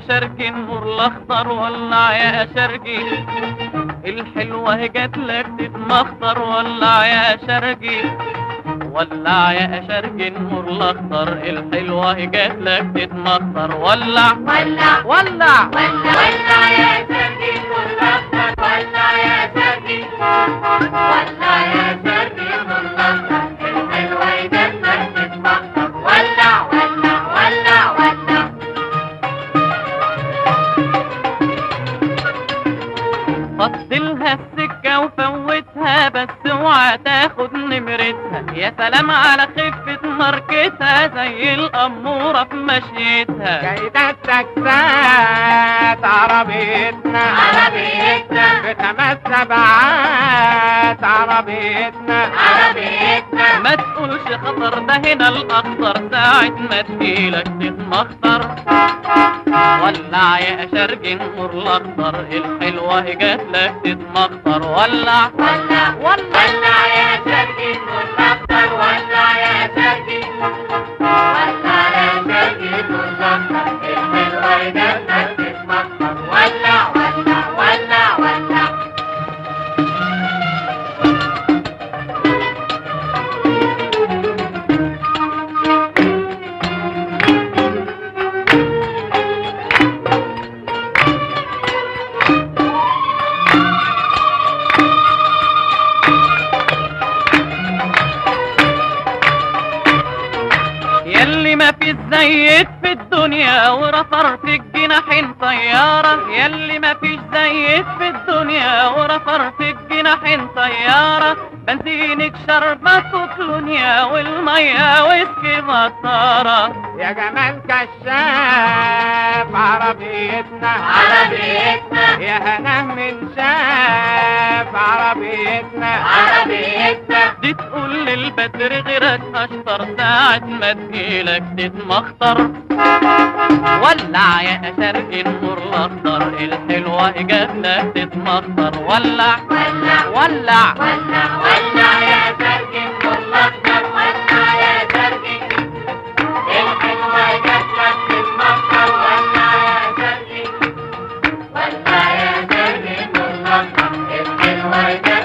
شرقي النور الاخضر ولع يا شرقي الحلوة جات لك تتمخطر ولع يا شرقي ولع يا شرقي النور الاخضر الحلوة جات لك تتمخطر ولع ولع ولع ولع يا شرقي والأخضر ولع يا شرقي ولع يا شرقي والأخضر الحلوة جنة تتمخطر ولع ولع ولع ولع فضلها السكة وفوتها بس اوعى تاخد نمرتها يا سلام على خفة ماركتها زي الأمورة في مشيتها جايدة التكسات عربيتنا عربيتنا بخمس سبعات عربيتنا عربيتنا ما تقولش خطر ده هنا الأخضر ساعة ما تجيلك تتمخطر ولع يا شرق النور الأخضر الحلوة جات لك تتمخطر ولع ولع ولع يا شرقي والأخضر ولع يا شرقي ولع يا شرقي والأخضر الحلوة جنة تتمخطر ولع ولع ولع ولع يلي ما في زيك في الدنيا ورفر في الجناحين طيارة يلي ما فيش زيك في الدنيا ورفر في الجناحين طيارة بنزينك شربة كلونيا والمية ويسكي مطارة يا جمال كشاف عربيتنا عربيتنا يا هنا من شاف عربيتنا عربيتنا دي تقول للبدر غيرك اشطر ساعة ما تجيلك تتمخطر ولع يا شرق النور الاخضر الحلوة جاتلك تتمخطر ولع ولع ولع ولع ولع يا شرقي والأخضر ولع يا شرقي الحلوة جاتلك تتمخطر ولع يا شرقي ولع يا شرقي والأخضر الحلوة جاتلك